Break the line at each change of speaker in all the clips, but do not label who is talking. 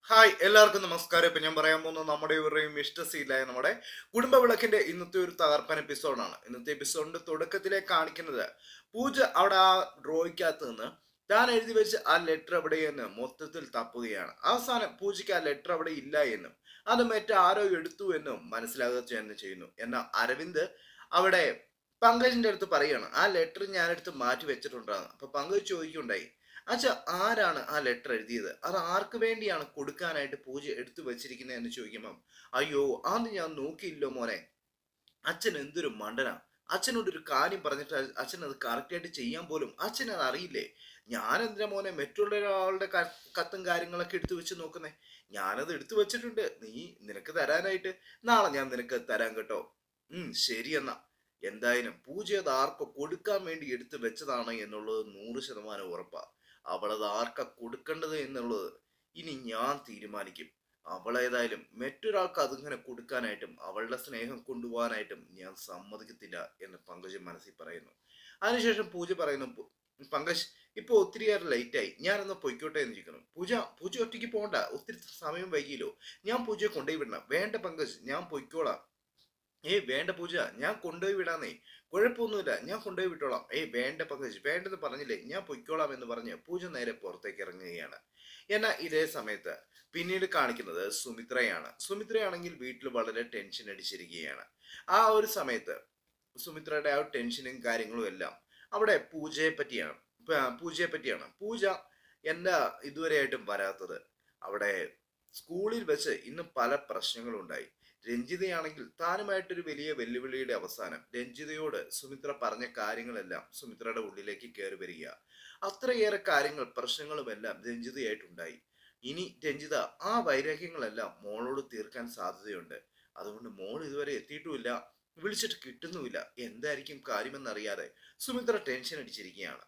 hi എല്ലാവർക്കും നമസ്കാരം ഇപ്പൊ ഞാൻ പറയാൻ പോകുന്നത് നമ്മുടെ ഇവരുടെയും ഇഷ്ടസീലായ നമ്മുടെ കുടുംബ വിളക്കിന്റെ ഇന്നത്തെ ഒരു തകർപ്പൻ എപ്പിസോഡാണ് ഇന്നത്തെ എപ്പിസോഡിന്റെ തുടക്കത്തിലെ കാണിക്കുന്നത് പൂജ അവിടെ ആ ഡ്രോയ്ക്കകത്ത് നിന്ന് താൻ എഴുതി വെച്ച ആ ലെറ്റർ എവിടെയെന്ന് മൊത്തത്തിൽ തപ്പുകയാണ് അവസാനം പൂജയ്ക്ക് ആ ലെറ്റർ അവിടെ ഇല്ല എന്നും അത് മറ്റാരോ എടുത്തു എന്നും മനസ്സിലാകുക തന്നെ ചെയ്യുന്നു എന്നാൽ അരവിന്ദ് അവിടെ പങ്കജിന്റെ അടുത്ത് പറയാണ് ആ ലെറ്റർ ഞാനെടുത്ത് മാറ്റി വെച്ചിട്ടുണ്ടാകും അപ്പൊ പങ്കജ് ചോദിക്കുണ്ടായി അച്ഛാ ആരാണ് ആ ലെറ്റർ എഴുതിയത് അത് ആർക്ക് വേണ്ടിയാണ് കൊടുക്കാനായിട്ട് പൂജ എടുത്തു വെച്ചിരിക്കുന്നത് എന്ന് ചോദിക്കുമ്പം അയ്യോ അത് ഞാൻ നോക്കിയില്ലോ മോനെ അച്ഛൻ എന്തൊരു മണ്ടനാ അച്ഛനോട് ഒരു കാര്യം പറഞ്ഞിട്ട് അ- അച്ഛൻ അത് കറക്റ്റായിട്ട് ചെയ്യാൻ പോലും അച്ഛൻ അത് അറിയില്ലേ ഞാൻ എന്തിനാ മോനെ മറ്റുള്ള ഒരാളുടെ ക- കത്തും കാര്യങ്ങളൊക്കെ എടുത്തു വെച്ച് നോക്കുന്നേ ഞാനത് എടുത്തു വെച്ചിട്ടുണ്ട് നീ നിനക്ക് തരാനായിട്ട് നാളെ ഞാൻ നിനക്ക് തരാൻ കേട്ടോ ഉം ശരി എന്നാ എന്തായാലും പൂജ അത് ആർക്കോ കൊടുക്കാൻ വേണ്ടി എടുത്തു വെച്ചതാണ് എന്നുള്ളത് നൂറ് ശതമാനം ഉറപ്പാ അവളത് ആർക്കാ കൊടുക്കേണ്ടത് എന്നുള്ളത് ഇനി ഞാൻ തീരുമാനിക്കും അവളേതായാലും മറ്റൊരാൾക്ക് അതിങ്ങനെ കൊടുക്കാനായിട്ടും അവളുടെ സ്നേഹം കൊണ്ടുപോകാനായിട്ടും ഞാൻ സമ്മതിക്കത്തില്ല എന്ന് പങ്കജ് മനസ്സിൽ പറയുന്നു അതിനുശേഷം പൂജ പറയുന്നു "പു- പങ്കജ് ഇപ്പൊ ഒത്തിരിയേറെ ലേറ്റായി ഞാനൊന്ന് പൊയ്ക്കോട്ടെ എന്ന് ചോദിക്കണം പൂജ പൂജ ഒറ്റയ്ക്ക് പോകണ്ട ഒത്തിരി സമയം വൈകിയല്ലോ ഞാൻ പൂജയെ കൊണ്ടുപോയി വിടണം വേണ്ട പങ്കജ് ഞാൻ പൊയ്ക്കോളാം ഏയ് വേണ്ട പൂജ ഞാൻ കൊണ്ടുപോയി വിടാന്നേ കുഴപ്പമൊന്നുമില്ല ഞാൻ കൊണ്ടുപോയി വിട്ടോളാം ഏയ് വേണ്ട പങ്കജ് വേണ്ടെന്ന് പറഞ്ഞില്ലേ ഞാൻ പൊയ്ക്കോളാം എന്ന് പറഞ്ഞ് പൂജ നേരെ പുറത്തേക്ക് ഇറങ്ങുകയാണ് എന്നാൽ ഇതേ സമയത്ത് പിന്നീട് കാണിക്കുന്നത് സുമിത്രയാണ് സുമിത്രയാണെങ്കിൽ വീട്ടിൽ വളരെ ടെൻഷൻ അടിച്ചിരിക്കുകയാണ് ആ ഒരു സമയത്ത് സുമിത്രയുടെ ആ ടെൻഷനും കാര്യങ്ങളും എല്ലാം അവിടെ പൂജയെ പറ്റിയാണ് പ- പൂജയെ പറ്റിയാണ് പൂജ എന്താ ഇതുവരെയായിട്ടും വരാത്തത് അവിടെ സ്കൂളിൽ വെച്ച് ഇന്ന് പല പ്രശ്നങ്ങളും ഉണ്ടായി രഞ്ജിതയാണെങ്കിൽ താനുമായിട്ടൊരു വലിയ വെല്ലുവിളിയുടെ അവസാനം രഞ്ജിതയോട് സുമിത്ര പറഞ്ഞ കാര്യങ്ങളെല്ലാം സുമിത്രയുടെ ഉള്ളിലേക്ക് കയറി വരിക അത്രയേറെ കാര്യങ്ങൾ പ്രശ്നങ്ങളുമെല്ലാം രഞ്ജിതയായിട്ടുണ്ടായി ഇനി രഞ്ജിത ആ വൈരാഗ്യങ്ങളെല്ലാം മോളോട് തീർക്കാൻ സാധ്യതയുണ്ട് അതുകൊണ്ട് മോൾ ഇതുവരെ എത്തിയിട്ടുമില്ല വിളിച്ചിട്ട് കിട്ടുന്നുമില്ല എന്തായിരിക്കും കാര്യമെന്നറിയാതെ സുമിത്ര ടെൻഷൻ അടിച്ചിരിക്കുകയാണ്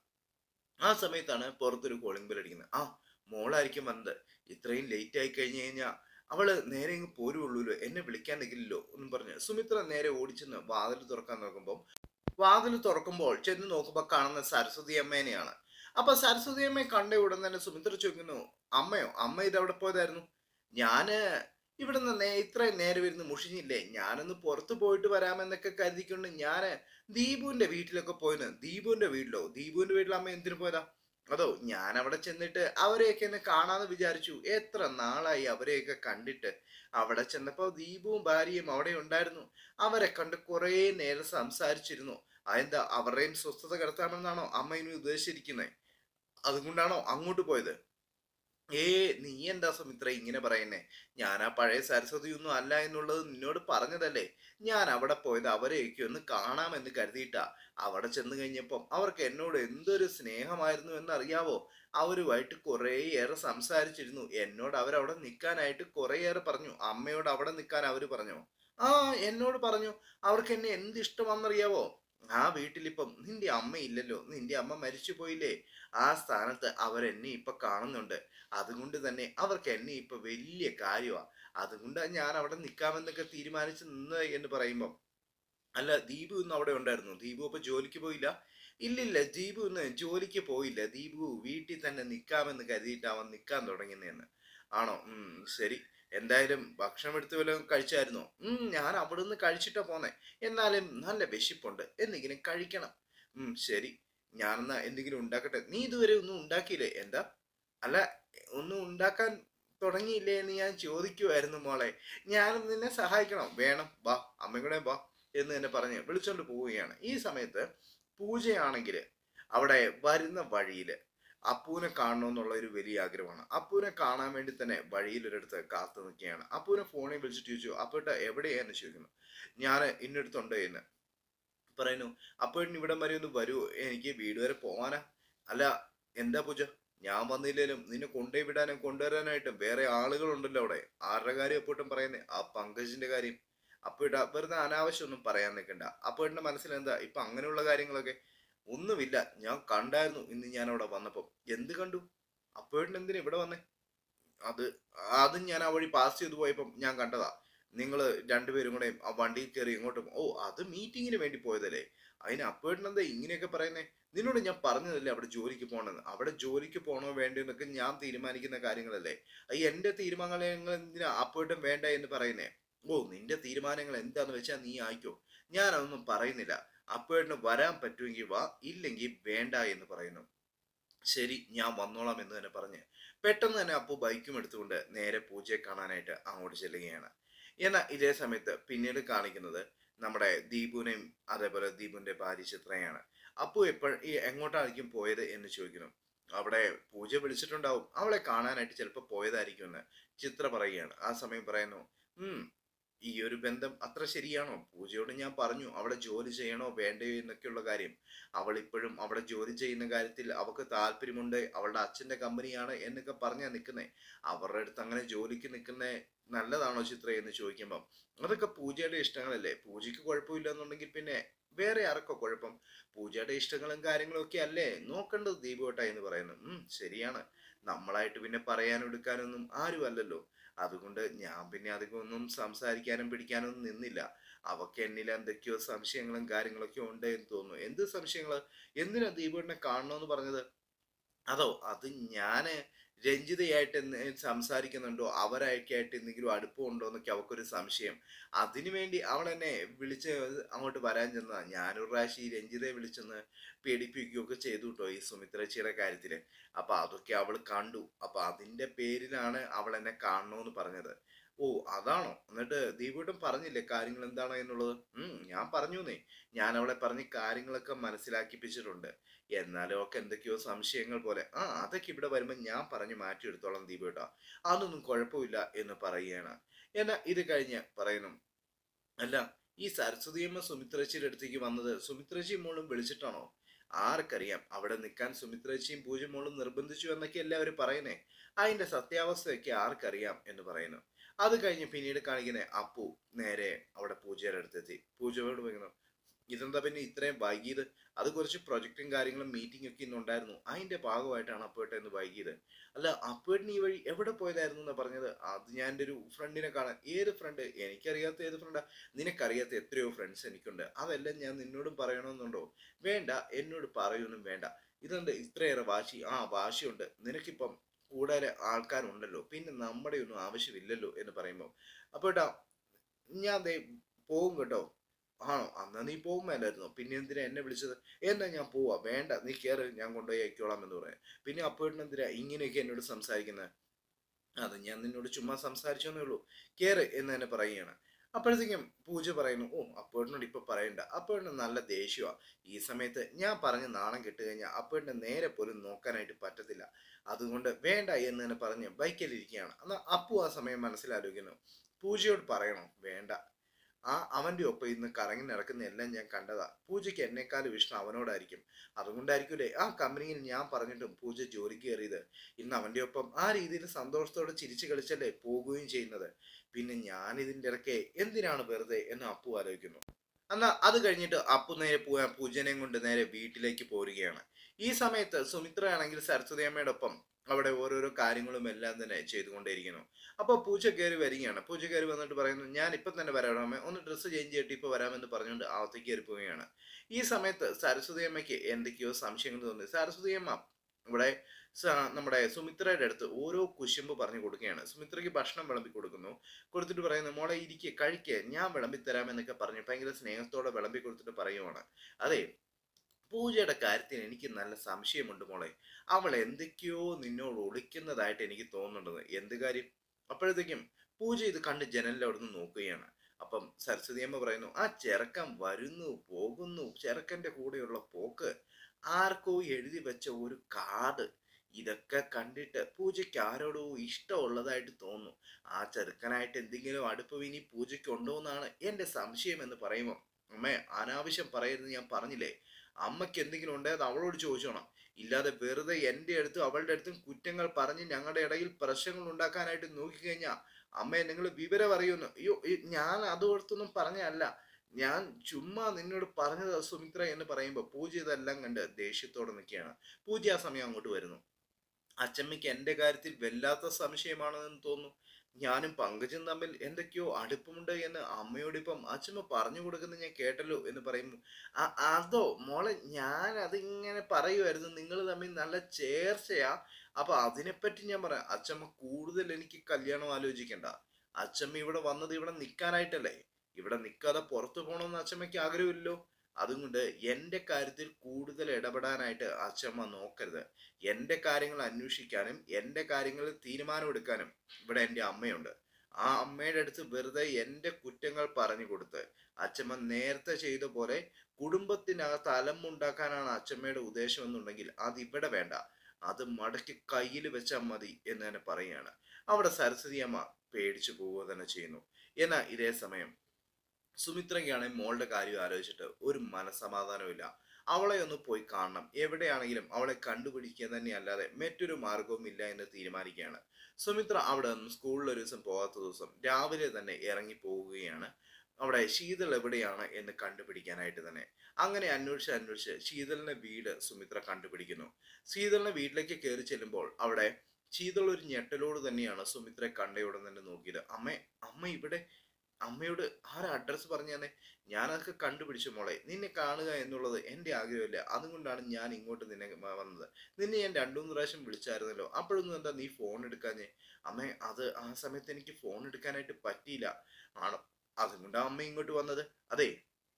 ആ സമയത്താണ് പുറത്തൊരു കോളിംഗ് ബെൽ അടിക്കുന്നത് ആ മോളായിരിക്കും വന്നത് ഇത്രയും ലേറ്റ് ആയി കഴിഞ്ഞു കഴിഞ്ഞാൽ അവള് നേരെ ഇങ്ങ് പോരുള്ളൂല്ലോ എന്നെ വിളിക്കാൻ നിൽക്കില്ലല്ലോ എന്നും പറഞ്ഞ് സുമിത്ര നേരെ ഓടിച്ചെന്ന് വാതിൽ തുറക്കാൻ നോക്കുമ്പോൾ വാതിൽ തുറക്കുമ്പോൾ ചെന്ന് നോക്കുമ്പോൾ കാണുന്ന സരസ്വതി അമ്മേനെയാണ് അപ്പൊ സരസ്വതി അമ്മയെ കണ്ട ഉടൻ തന്നെ സുമിത്ര ചോദിക്കുന്നു അമ്മയോ അമ്മ ഇതവിടെ പോയതായിരുന്നു ഞാന് ഇവിടുന്ന് നേ ഇത്രയും നേരെ വരുന്ന മുഷിഞ്ഞില്ലേ ഞാനൊന്ന് പുറത്തു പോയിട്ട് വരാമെന്നൊക്കെ കരുതിക്കൊണ്ട് ഞാന് ദീപുവിന്റെ വീട്ടിലൊക്കെ പോയിന് ദീപുവിന്റെ വീട്ടിലോ ദീപുവിന്റെ വീട്ടിൽ അമ്മ എന്തിനു പോയതാ അതോ ഞാൻ അവിടെ ചെന്നിട്ട് അവരെയൊക്കെ എന്നെ കാണാന്ന് വിചാരിച്ചു എത്ര നാളായി അവരെയൊക്കെ കണ്ടിട്ട് അവിടെ ചെന്നപ്പോ ദീപുവും ഭാര്യയും അവിടെ ഉണ്ടായിരുന്നു അവരെ കണ്ട് കുറേ നേരം സംസാരിച്ചിരുന്നു അതെന്താ അവരുടെയും സ്വസ്ഥത കടത്താമെന്നാണോ അമ്മ ഇനി ഉദ്ദേശിച്ചിരിക്കുന്നത് അതുകൊണ്ടാണോ അങ്ങോട്ട് പോയത് ഏ നീ എന്താ സുമിത്ര ഇങ്ങനെ പറയുന്നേ ഞാൻ ആ പഴയ സരസ്വതിയൊന്നും അല്ല എന്നുള്ളത് നിന്നോട് പറഞ്ഞതല്ലേ ഞാൻ അവിടെ പോയത് അവരെയൊക്കെ ഒന്ന് കാണാമെന്ന് കരുതിയിട്ടാ അവിടെ ചെന്ന് കഴിഞ്ഞപ്പം അവർക്ക് എന്നോട് എന്തൊരു സ്നേഹമായിരുന്നു എന്നറിയാവോ അവരുമായിട്ട് കുറേയേറെ സംസാരിച്ചിരുന്നു എന്നോട് അവരവിടെ നിൽക്കാനായിട്ട് കുറേയേറെ പറഞ്ഞു അമ്മയോട് അവിടെ നിൽക്കാൻ അവർ പറഞ്ഞു ആ എന്നോട് പറഞ്ഞു അവർക്ക് എന്നെ എന്ത് ഇഷ്ടമാണെന്നറിയാവോ ആ വീട്ടിലിപ്പം നിന്റെ അമ്മ ഇല്ലല്ലോ നിന്റെ അമ്മ മരിച്ചു പോയില്ലേ ആ സ്ഥാനത്ത് അവരെന്നെ ഇപ്പൊ കാണുന്നുണ്ട് അതുകൊണ്ട് തന്നെ അവർക്ക് എന്നെ ഇപ്പൊ വലിയ കാര്യമാ അതുകൊണ്ട് ഞാൻ അവിടെ നിൽക്കാമെന്നൊക്കെ തീരുമാനിച്ച് നിന്ന് എന്ന് പറയുമ്പം അല്ല ദീപു ഇന്ന് അവിടെ ഉണ്ടായിരുന്നു ദീപു ഇപ്പൊ ജോലിക്ക് പോയില്ല ഇല്ലില്ല ദീപു ഇന്ന് ജോലിക്ക് പോയില്ല ദീപു വീട്ടിൽ തന്നെ നിൽക്കാമെന്ന് കരുതിയിട്ട് അവൻ നിൽക്കാൻ തുടങ്ങുന്നതെന്ന് ആണോ ഉം ശരി എന്തായാലും ഭക്ഷണം എടുത്ത് വല്ലതും കഴിച്ചായിരുന്നോ ഉം ഞാൻ അവിടെ നിന്ന് കഴിച്ചിട്ടാ പോന്നെ എന്നാലും നല്ല വിശപ്പുണ്ട് എന്തെങ്കിലും കഴിക്കണം ഉം ശരി ഞാനെന്നാ എന്തെങ്കിലും ഉണ്ടാക്കട്ടെ നീ ഇതുവരെ ഒന്നും ഉണ്ടാക്കിയില്ലേ എന്താ അല്ല ഒന്നും ഉണ്ടാക്കാൻ തുടങ്ങിയില്ലേ എന്ന് ഞാൻ ചോദിക്കുമായിരുന്നു മോളെ ഞാനും നിന്നെ സഹായിക്കണം വേണം വാ അമ്മയും കൂടെ വാ എന്ന് തന്നെ പറഞ്ഞ് വിളിച്ചോണ്ട് പോവുകയാണ് ഈ സമയത്ത് പൂജയാണെങ്കിൽ അവിടെ വരുന്ന വഴിയിൽ അപ്പൂനെ കാണണമെന്നുള്ള ഒരു വലിയ ആഗ്രഹമാണ് അപ്പൂനെ കാണാൻ വേണ്ടി തന്നെ വഴിയിലൊരിടത്ത് കാത്തു നിൽക്കുകയാണ് അപ്പൂനെ ഫോണിൽ വിളിച്ചിട്ട് ചോദിച്ചു അപ്പൂട്ട എവിടെയാന്ന് ചോദിക്കുന്നു ഞാൻ ഇന്നടുത്തുണ്ടോ എന്ന് പറയുന്നു അപ്പോഴിന് ഇവിടം വരെ ഒന്ന് വരുമോ എനിക്ക് വീട് വരെ പോവാനാ അല്ല എന്താ പൂജ ഞാൻ വന്നില്ലേലും നിന്നെ കൊണ്ടുപോയി വിടാനും കൊണ്ടുവരാനായിട്ടും വേറെ ആളുകളുണ്ടല്ലോ അവിടെ ആരുടെ കാര്യം അപ്പോട്ടും പറയുന്നേ ആ പങ്കജിന്റെ കാര്യം അപ്പോയിട്ട വെറുതെ അനാവശ്യം ഒന്നും പറയാൻ നിൽക്കണ്ട അപ്പോയിന്റെ മനസ്സിൽ എന്താ ഇപ്പൊ അങ്ങനെയുള്ള കാര്യങ്ങളൊക്കെ ഒന്നുമില്ല ഞാൻ കണ്ടായിരുന്നു ഇന്ന് ഞാൻ അവിടെ വന്നപ്പം എന്ത് കണ്ടു അപ്പോയിട്ടിന് എന്തിനാ ഇവിടെ വന്നേ അത് അതും ഞാൻ ആ വഴി പാസ് ചെയ്തു പോയപ്പം ഞാൻ കണ്ടതാ നിങ്ങൾ രണ്ടുപേരും കൂടെ ആ വണ്ടിയിൽ കയറി ഇങ്ങോട്ടും ഓ അത് മീറ്റിങ്ങിന് വേണ്ടി പോയതല്ലേ അതിന് അപ്പോയിട്ടിന് എന്താ ഇങ്ങനെയൊക്കെ പറയുന്നേ നിന്നോട് ഞാൻ പറഞ്ഞതല്ലേ അവിടെ ജോലിക്ക് പോകണമെന്ന് അവിടെ ജോലിക്ക് പോകണോ വേണ്ടോ എന്നൊക്കെ ഞാൻ തീരുമാനിക്കുന്ന കാര്യങ്ങളല്ലേ ഈ എന്റെ തീരുമാനങ്ങൾ എന്തിനാ അപ്പോഴും വേണ്ട എന്ന് പറയുന്നേ ഓ നിന്റെ തീരുമാനങ്ങൾ എന്താന്ന് വെച്ചാൽ നീ ആയിക്കോ ഞാൻ അതൊന്നും പറയുന്നില്ല അപ്പോഴിന് വരാൻ പറ്റുമെങ്കിൽ വാ ഇല്ലെങ്കിൽ വേണ്ട എന്ന് പറയുന്നു ശരി ഞാൻ വന്നോളാം എന്ന് തന്നെ പറഞ്ഞ് പെട്ടെന്ന് തന്നെ അപ്പു ബൈക്കും എടുത്തുകൊണ്ട് നേരെ പൂജയെ കാണാനായിട്ട് അങ്ങോട്ട് ചെല്ലുകയാണ് എന്നാൽ ഇതേ സമയത്ത് പിന്നീട് കാണിക്കുന്നത് നമ്മുടെ ദീപുവിനെയും അതേപോലെ ദീപുവിന്റെ ഭാര്യ ചിത്രയാണ് അപ്പു എപ്പോഴും ഈ എങ്ങോട്ടായിരിക്കും പോയത് എന്ന് ചോദിക്കുന്നു അവിടെ പൂജ വിളിച്ചിട്ടുണ്ടാവും അവളെ കാണാനായിട്ട് ചിലപ്പോൾ പോയതായിരിക്കുമെന്ന് ചിത്ര പറയുകയാണ് ആ സമയം പറയുന്നു ഉം ഈ ഒരു ബന്ധം അത്ര ശരിയാണോ പൂജയോട് ഞാൻ പറഞ്ഞു അവളെ ജോലി ചെയ്യണോ വേണ്ടയോ എന്നൊക്കെയുള്ള കാര്യം അവൾ ഇപ്പോഴും അവിടെ ജോലി ചെയ്യുന്ന കാര്യത്തിൽ അവൾക്ക് താല്പര്യമുണ്ട് അവളുടെ അച്ഛന്റെ കമ്പനിയാണ് എന്നൊക്കെ പറഞ്ഞാ നിൽക്കുന്നേ അവരുടെ അടുത്ത് അങ്ങനെ ജോലിക്ക് നിൽക്കുന്ന നല്ലതാണോ ചിത്ര എന്ന് ചോദിക്കുമ്പം അതൊക്കെ പൂജയുടെ ഇഷ്ടങ്ങളല്ലേ പൂജയ്ക്ക് കുഴപ്പമില്ല എന്നുണ്ടെങ്കിൽ പിന്നെ വേറെ ആർക്കോ കുഴപ്പം പൂജയുടെ ഇഷ്ടങ്ങളും കാര്യങ്ങളും ഒക്കെ അല്ലേ നോക്കേണ്ടത് ദീപുവേട്ട എന്ന് പറയുന്നു ഉം ശരിയാണ് നമ്മളായിട്ട് പിന്നെ പറയാനും എടുക്കാനൊന്നും ആരും അല്ലല്ലോ അതുകൊണ്ട് ഞാൻ പിന്നെ അധികം ഒന്നും സംസാരിക്കാനും പിടിക്കാനൊന്നും നിന്നില്ല അവക്ക് എന്നിൽ എന്തൊക്കെയോ സംശയങ്ങളും കാര്യങ്ങളൊക്കെ ഉണ്ട് എന്ന് തോന്നുന്നു എന്ത് സംശയങ്ങള് എന്തിനാ ദീപുവിനെ കാണണമെന്ന് പറഞ്ഞത് അതോ അത് ഞാന് രഞ്ജിതയായിട്ട് എന്ന് സംസാരിക്കുന്നുണ്ടോ അവരായിട്ടായിട്ട് എന്തെങ്കിലും അടുപ്പമുണ്ടോ എന്നൊക്കെ അവക്കൊരു സംശയം അതിനു വേണ്ടി അവൾ എന്നെ വിളിച്ച് അങ്ങോട്ട് വരാൻ ചെന്നതാ ഞാനൊരു പ്രാവശ്യം ഈ രഞ്ജിതയെ വിളിച്ചൊന്ന് പേടിപ്പിക്കുകയൊക്കെ ചെയ്തു കേട്ടോ ഈ സുമിത്രച്ചിയുടെ കാര്യത്തില് അപ്പൊ അതൊക്കെ അവൾ കണ്ടു അപ്പൊ അതിന്റെ പേരിലാണ് അവൾ എന്നെ കാണണമെന്ന് പറഞ്ഞത് ഓ അതാണോ എന്നിട്ട് ദീപുട്ടം പറഞ്ഞില്ലേ കാര്യങ്ങൾ എന്താണോ എന്നുള്ളത് ഉം ഞാൻ പറഞ്ഞുന്നേ ഞാൻ അവളെ പറഞ്ഞ് കാര്യങ്ങളൊക്കെ മനസ്സിലാക്കിപ്പിച്ചിട്ടുണ്ട് എന്നാലും ഒക്കെ എന്തൊക്കെയോ സംശയങ്ങൾ പോലെ ആ അതൊക്കെ ഇവിടെ വരുമ്പോൾ ഞാൻ പറഞ്ഞു മാറ്റിയെടുത്തോളാം ദീപേട്ട അതൊന്നും കുഴപ്പമില്ല എന്ന് പറയുകയാണ് എന്നാ ഇത് കഴിഞ്ഞ് പറയുന്നു അല്ല ഈ സരസ്വതിയമ്മ സുമിത്രച്ചിയുടെ അടുത്തേക്ക് വന്നത് സുമിത്രച്ചി മോളും വിളിച്ചിട്ടാണോ ആർക്കറിയാം അവിടെ നിൽക്കാൻ സുമിത്രച്ചിയും പൂജ മോളും നിർബന്ധിച്ചു എന്നൊക്കെ എല്ലാവരും പറയുന്നേ അതിന്റെ സത്യാവസ്ഥയൊക്കെ ആർക്കറിയാം എന്ന് പറയുന്നു അത് കഴിഞ്ഞ് പിന്നീട് കാണിക്കുന്ന അപ്പു നേരെ അവിടെ പൂജയുടെ അടുത്തെത്തി പൂജയോട് പറയുന്നു ഇതെന്താ പിന്നെ ഇത്രയും വൈകിയത് അത് കുറച്ച് പ്രൊജക്റ്റും കാര്യങ്ങളും മീറ്റിംഗ് ഒക്കെ ഇന്നുണ്ടായിരുന്നു അതിന്റെ ഭാഗമായിട്ടാണ് അപ്പേട്ട ഇന്ന് വൈകിയത് അല്ല അപ്പേട്ടിന് ഈ വഴി എവിടെ പോയതായിരുന്നു എന്നാ പറഞ്ഞത് അത് ഞാൻ എൻ്റെ ഒരു ഫ്രണ്ടിനെ കാണാൻ ഏത് ഫ്രണ്ട് എനിക്കറിയാത്ത ഏത് ഫ്രണ്ടാ നിനക്കറിയാത്ത എത്രയോ ഫ്രണ്ട്സ് എനിക്കുണ്ട് അതെല്ലാം ഞാൻ നിന്നോടും പറയണമെന്നുണ്ടോ വേണ്ട എന്നോട് പറയൊന്നും വേണ്ട ഇതെന്ത് ഇത്രയേറെ വാശി ആ വാശിയുണ്ട് നിനക്കിപ്പം കൂടുതൽ ആൾക്കാരുണ്ടല്ലോ പിന്നെ നമ്മുടെ ഒന്നും ആവശ്യമില്ലല്ലോ എന്ന് പറയുമ്പോൾ അപ്പോട്ടാ ഞാൻ ദേ പോകും കേട്ടോ ആണോ അന്നാ നീ പോകുമല്ലായിരുന്നോ പിന്നെ എന്തിനാ എന്നെ വിളിച്ചത് എന്നാ ഞാൻ പോവാ വേണ്ട നീ കയറി ഞാൻ കൊണ്ടുപോയി അയക്കോളാം എന്ന് പറയാം പിന്നെ അപ്പോഴും എന്തിനാ ഇങ്ങനെയൊക്കെ എന്നോട് സംസാരിക്കുന്നത് അത് ഞാൻ നിന്നോട് ചുമ്മാ സംസാരിച്ചെന്നേ ഉള്ളൂ കയറ് എന്ന് തന്നെ പറയുകയാണ് അപ്പോഴത്തേക്കും പൂജ പറയുന്നു ഓ അപ്പോഴിനോട് ഇപ്പൊ പറയണ്ട അപ്പോഴിന് നല്ല ദേഷ്യമാ ഈ സമയത്ത് ഞാൻ പറഞ്ഞ് നാണം കെട്ട് കഴിഞ്ഞാൽ അപ്പോഴിനെ നേരെ പോലും നോക്കാനായിട്ട് പറ്റത്തില്ല അതുകൊണ്ട് വേണ്ട എന്ന് തന്നെ പറഞ്ഞ് ബൈക്കിലിരിക്കുകയാണ് എന്നാൽ അപ്പു ആ സമയം മനസ്സിലാലോചിക്കുന്നു പൂജയോട് പറയണോ വേണ്ട ആ അവന്റെ ഒപ്പം ഇന്ന് കറങ്ങി നടക്കുന്ന എല്ലാം ഞാൻ കണ്ടതാ പൂജയ്ക്ക് എന്നെക്കാളും ഇഷ്ടം അവനോടായിരിക്കും അതുകൊണ്ടായിരിക്കൂലേ ആ കമ്പനിയിൽ ഞാൻ പറഞ്ഞിട്ടും പൂജ ജോലിക്ക് കയറിയത് ഇന്ന് അവന്റെ ഒപ്പം ആ രീതിയിൽ സന്തോഷത്തോടെ ചിരിച്ചു കളിച്ചല്ലേ പോകുകയും ചെയ്യുന്നത് പിന്നെ ഞാൻ ഇതിന്റെ ഇടയ്ക്ക് എന്തിനാണ് വെറുതെ എന്ന് അപ്പു ആലോചിക്കുന്നു എന്നാ അത് കഴിഞ്ഞിട്ട് അപ്പു നേരെ പോയാൻ പൂജനെയും കൊണ്ട് നേരെ വീട്ടിലേക്ക് പോരുകയാണ് ഈ സമയത്ത് സുമിത്ര ആണെങ്കിൽ സരസ്വതി ഒപ്പം അവിടെ ഓരോരോ കാര്യങ്ങളും എല്ലാം തന്നെ ചെയ്തുകൊണ്ടേയിരിക്കുന്നു അപ്പോൾ പൂജ കയറി വരികയാണ് പൂജ കയറി വന്നിട്ട് പറയുന്നു ഞാൻ ഇപ്പം തന്നെ വരാമേ ഒന്ന് ഡ്രസ്സ് ചേഞ്ച് ചെയ്തിട്ട് ഇപ്പോൾ വരാമെന്ന് പറഞ്ഞുകൊണ്ട് അകത്തേക്ക് കയറി പോവുകയാണ് ഈ സമയത്ത് സരസ്വതി അമ്മയ്ക്ക് എന്തൊക്കെയോ സംശയങ്ങൾ തോന്നി സരസ്വതി അമ്മ ഇവിടെ സ- നമ്മുടെ സുമിത്രയുടെ അടുത്ത് ഓരോ കുശുമ്പ് പറഞ്ഞു കൊടുക്കുകയാണ് സുമിത്രയ്ക്ക് ഭക്ഷണം വിളമ്പി കൊടുക്കുന്നു കൊടുത്തിട്ട് പറയുന്നു മോളെ ഇരിക്കെ കഴിക്ക് ഞാൻ വിളമ്പി തരാമെന്നൊക്കെ പറഞ്ഞു ഭയങ്കര സ്നേഹത്തോടെ വിളമ്പി കൊടുത്തിട്ട് പറയുവാണ് അതെ പൂജയുടെ കാര്യത്തിൽ എനിക്ക് നല്ല സംശയമുണ്ട് മോളെ അവൾ എന്തൊക്കെയോ നിന്നോട് ഒളിക്കുന്നതായിട്ട് എനിക്ക് തോന്നുന്നുണ്ടെന്ന് എന്ത് കാര്യം അപ്പോഴത്തേക്കും പൂജ ഇത് കണ്ട് ജനലിൽ അവിടെ നിന്ന് നോക്കുകയാണ് അപ്പം സരസ്വതിയമ്മ പറയുന്നു ആ ചെറുക്കൻ വരുന്നു പോകുന്നു ചെറുക്കന്റെ കൂടെയുള്ള പോക്ക് ആർക്കോ എഴുതി വെച്ച ഒരു കാർഡ് ഇതൊക്കെ കണ്ടിട്ട് പൂജയ്ക്ക് ആരോടോ ഇഷ്ടമുള്ളതായിട്ട് തോന്നുന്നു ആ ചെറുക്കനായിട്ട് എന്തെങ്കിലും അടുപ്പം ഇനി പൂജയ്ക്ക് ഉണ്ടോ എന്നാണ് എന്റെ സംശയം എന്ന് പറയുമ്പോൾ അമ്മേ അനാവശ്യം പറയരുത് ഞാൻ പറഞ്ഞില്ലേ അമ്മയ്ക്ക് എന്തെങ്കിലും ഉണ്ടായത് അവളോട് ചോദിച്ചോണം ഇല്ലാതെ വെറുതെ എൻ്റെ അടുത്തും അവളുടെ അടുത്തും കുറ്റങ്ങൾ പറഞ്ഞ് ഞങ്ങളുടെ ഇടയിൽ പ്രശ്നങ്ങൾ ഉണ്ടാക്കാനായിട്ട് നോക്കിക്കഴിഞ്ഞാൽ അമ്മയെ നിങ്ങൾ വിവരം അറിയുന്നു അയ്യോ ഈ ഞാൻ അതോർത്തൊന്നും പറഞ്ഞല്ല ഞാൻ ചുമ്മാ നിന്നോട് പറഞ്ഞത് സുമിത്ര എന്ന് പറയുമ്പോൾ പൂജ ഇതെല്ലാം കണ്ട് ദേഷ്യത്തോടെ നിൽക്കുകയാണ് പൂജ ആ സമയം അങ്ങോട്ട് വരുന്നു അച്ചമ്മയ്ക്ക് എൻ്റെ കാര്യത്തിൽ വല്ലാത്ത സംശയമാണെന്ന് തോന്നുന്നു ഞാനും പങ്കജും തമ്മിൽ എന്തൊക്കെയോ അടുപ്പമുണ്ട് എന്ന് അമ്മയോടിപ്പം അച്ഛമ്മ പറഞ്ഞു കൊടുക്കുന്നത് ഞാൻ കേട്ടല്ലോ എന്ന് പറയുന്നു "അ- അതോ മോളെ ഞാൻ അതിങ്ങനെ പറയുമായിരുന്നു നിങ്ങൾ തമ്മിൽ നല്ല ചേർച്ചയാ അപ്പൊ അതിനെപ്പറ്റി ഞാൻ പറയാം അച്ഛമ്മ കൂടുതൽ എനിക്ക് കല്യാണം ആലോചിക്കണ്ട അച്ഛമ്മ ഇവിടെ വന്നത് ഇവിടെ നിൽക്കാനായിട്ടല്ലേ ഇവിടെ നിൽക്കാതെ പുറത്തു പോകണമെന്ന് അച്ഛമ്മയ്ക്ക് ആഗ്രഹമില്ലല്ലോ അതുകൊണ്ട് എൻ്റെ കാര്യത്തിൽ കൂടുതൽ ഇടപെടാനായിട്ട് അച്ഛമ്മ നോക്കരുത് എൻ്റെ കാര്യങ്ങൾ അന്വേഷിക്കാനും എൻ്റെ കാര്യങ്ങളിൽ തീരുമാനമെടുക്കാനും ഇവിടെ എൻ്റെ അമ്മയുണ്ട് ആ അമ്മയുടെ അടുത്ത് വെറുതെ എൻ്റെ കുറ്റങ്ങൾ പറഞ്ഞു കൊടുത്ത് അച്ഛമ്മ നേരത്തെ ചെയ്ത പോലെ കുടുംബത്തിനകത്ത് അലമ്പുണ്ടാക്കാനാണ് അച്ഛമ്മയുടെ ഉദ്ദേശം എന്നുണ്ടെങ്കിൽ അത് ഇവിടെ വേണ്ട അത് മടക്കി കയ്യിൽ വെച്ചാൽ മതി എന്ന് തന്നെ പറയുകയാണ് അവിടെ സരസ്വതി അമ്മ പേടിച്ചു പോവുക തന്നെ ചെയ്യുന്നു എന്നാൽ ഇതേ സമയം സുമിത്രയ്ക്കാണെങ്കിൽ മോളുടെ കാര്യം ആലോചിച്ചിട്ട് ഒരു മനസമാധാനമില്ല അവളെ ഒന്ന് പോയി കാണണം എവിടെയാണെങ്കിലും അവളെ കണ്ടുപിടിക്കുക തന്നെയല്ലാതെ മറ്റൊരു മാർഗവും ഇല്ല എന്ന് തീരുമാനിക്കുകയാണ് സുമിത്ര അവിടെ നിന്ന് സ്കൂളിൽ ഒരു ദിവസം പോകാത്ത ദിവസം രാവിലെ തന്നെ ഇറങ്ങി പോവുകയാണ് അവിടെ ശീതൾ എവിടെയാണ് എന്ന് കണ്ടുപിടിക്കാനായിട്ട് തന്നെ അങ്ങനെ അന്വേഷിച്ച് അന്വേഷിച്ച് ശീതളിന്റെ വീട് സുമിത്ര കണ്ടുപിടിക്കുന്നു ശീതളിന്റെ വീട്ടിലേക്ക് കയറി ചെല്ലുമ്പോൾ അവിടെ ശീതൾ ഒരു ഞെട്ടലോട് തന്നെയാണ് സുമിത്രയെ കണ്ടയുടൻ തന്നെ നോക്കിയത് അമ്മ അമ്മ ഇവിടെ അമ്മയോട് ആരാ അഡ്രസ്സ് പറഞ്ഞു തന്നെ ഞാനതൊക്കെ കണ്ടുപിടിച്ചു മോളെ നിന്നെ കാണുക എന്നുള്ളത് എൻ്റെ ആഗ്രഹമില്ല അതുകൊണ്ടാണ് ഞാൻ ഇങ്ങോട്ട് നിന്നെ വ- വന്നത് നിന്നെ ഞാൻ രണ്ടു മൂന്ന് പ്രാവശ്യം വിളിച്ചായിരുന്നല്ലോ അപ്പോഴൊന്നും എന്താ നീ ഫോൺ എടുക്കാഞ്ഞേ അമ്മേ അത് ആ സമയത്ത് എനിക്ക് ഫോൺ എടുക്കാനായിട്ട് പറ്റിയില്ല ആണോ അതുകൊണ്ടാണ് അമ്മ ഇങ്ങോട്ട് വന്നത് അതെ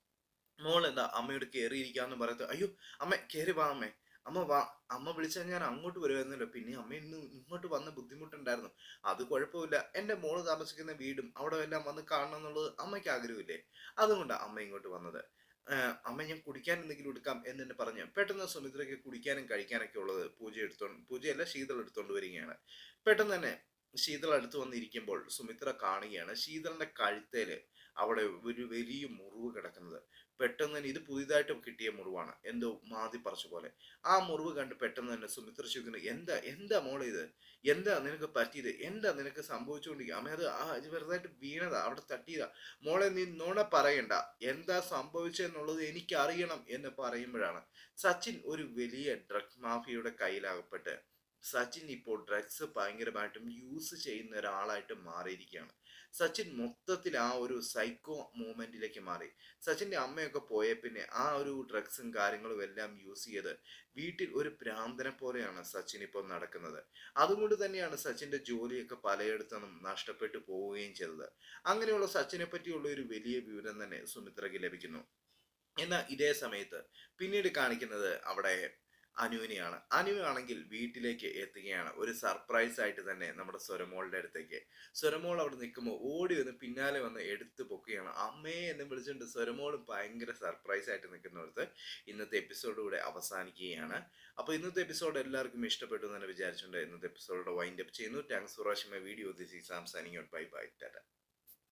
മോൾ എന്താ അമ്മയോട് കയറിയിരിക്കാന്ന് പറയുന്നത് അയ്യോ അമ്മ കയറി വാ അമ്മേ അമ്മ വാ അമ്മ വിളിച്ചാൽ ഞാൻ അങ്ങോട്ട് വരുമായിരുന്നല്ലോ പിന്നെ അമ്മ ഇന്ന് ഇങ്ങോട്ട് വന്ന ബുദ്ധിമുട്ടുണ്ടായിരുന്നു അത് കുഴപ്പമില്ല എൻ്റെ മോള് താമസിക്കുന്ന വീടും അവിടെ എല്ലാം വന്ന് കാണണം എന്നുള്ളത് അമ്മയ്ക്ക് ആഗ്രഹമില്ലേ അതുകൊണ്ടാണ് അമ്മ ഇങ്ങോട്ട് വന്നത് ആഹ് അമ്മ ഞാൻ കുടിക്കാൻ എന്തെങ്കിലും എടുക്കാം എന്ന് തന്നെ പറഞ്ഞു പെട്ടെന്ന് സുമിത്രയ്ക്ക് കുടിക്കാനും കഴിക്കാനൊക്കെ ഉള്ളത് പൂജ എടുത്തോണ്ട് പൂജയല്ല ശീതൾ എടുത്തോണ്ട് വരികയാണ് പെട്ടെന്ന് തന്നെ ശീതൾ അടുത്ത് വന്നിരിക്കുമ്പോൾ സുമിത്ര കാണുകയാണ് ശീതളിന്റെ കഴുത്തേല് അവിടെ ഒരു വലിയ മുറിവ് കിടക്കുന്നത് പെട്ടെന്ന് തന്നെ ഇത് പുതിയതായിട്ട് കിട്ടിയ മുറിവാണ് എന്തോ മാതി പറിച്ച പോലെ ആ മുറിവ് കണ്ട് പെട്ടെന്ന് തന്നെ സുമിത്ര ചോദിക്കുന്നു എന്താ എന്താ മോളെ ഇത് എന്താ നിനക്ക് പറ്റിയത് എന്താ നിനക്ക് സംഭവിച്ചുകൊണ്ടിരിക്കുക അമ്മ അത് ആ ഇത് വെറുതായിട്ട് വീണതാ അവിടെ തട്ടിയതാ മോളെ നീ നുണ പറയണ്ട എന്താ സംഭവിച്ചെന്നുള്ളത് എനിക്ക് അറിയണം എന്ന് പറയുമ്പോഴാണ് സച്ചിൻ ഒരു വലിയ ഡ്രഗ് മാഫിയയുടെ കയ്യിലാകപ്പെട്ട് സച്ചിൻ ഇപ്പോൾ ഡ്രഗ്സ് ഭയങ്കരമായിട്ടും യൂസ് ചെയ്യുന്ന ഒരാളായിട്ട് മാറിയിരിക്കുകയാണ് സച്ചിൻ മൊത്തത്തിൽ ആ ഒരു സൈക്കോ മൂവ്മെന്റിലേക്ക് മാറി സച്ചിന്റെ അമ്മയൊക്കെ പോയ പിന്നെ ആ ഒരു ഡ്രഗ്സും കാര്യങ്ങളും എല്ലാം യൂസ് ചെയ്ത് വീട്ടിൽ ഒരു ഭ്രാന്തനെ പോലെയാണ് സച്ചിൻ ഇപ്പോൾ നടക്കുന്നത് അതുകൊണ്ട് തന്നെയാണ് സച്ചിന്റെ ജോലിയൊക്കെ പലയിടത്തുനിന്നും നഷ്ടപ്പെട്ടു പോവുകയും ചെയ്തത് അങ്ങനെയുള്ള സച്ചിനെ പറ്റിയുള്ള ഒരു വലിയ വിവരം തന്നെ സുമിത്രയ്ക്ക് ലഭിക്കുന്നു എന്നാൽ ഇതേ സമയത്ത് പിന്നീട് കാണിക്കുന്നത് അവിടെ അനുവിനെയാണ് അനു ആണെങ്കിൽ വീട്ടിലേക്ക് എത്തുകയാണ് ഒരു സർപ്രൈസ് ആയിട്ട് തന്നെ നമ്മുടെ സ്വരമോളുടെ അടുത്തേക്ക് സ്വരമോൾ അവിടെ നിൽക്കുമ്പോൾ ഓടി വന്ന് പിന്നാലെ വന്ന് എടുത്തു പൊക്കുകയാണ് അമ്മേ എന്ന് വിളിച്ചുകൊണ്ട് സ്വരമോൾ ഭയങ്കര സർപ്രൈസ് ആയിട്ട് നിൽക്കുന്നിടത്ത് ഇന്നത്തെ എപ്പിസോഡ് കൂടെ അവസാനിക്കുകയാണ് അപ്പോൾ ഇന്നത്തെ എപ്പിസോഡ് എല്ലാവർക്കും ഇഷ്ടപ്പെട്ടു എന്ന് തന്നെ വിചാരിച്ചുകൊണ്ട് ഇന്നത്തെ എപ്പിസോഡ് വൈൻഡ് അപ്പ് ചെയ്യുന്നു thanks for watching my video this is Sam signing out bye bye Tata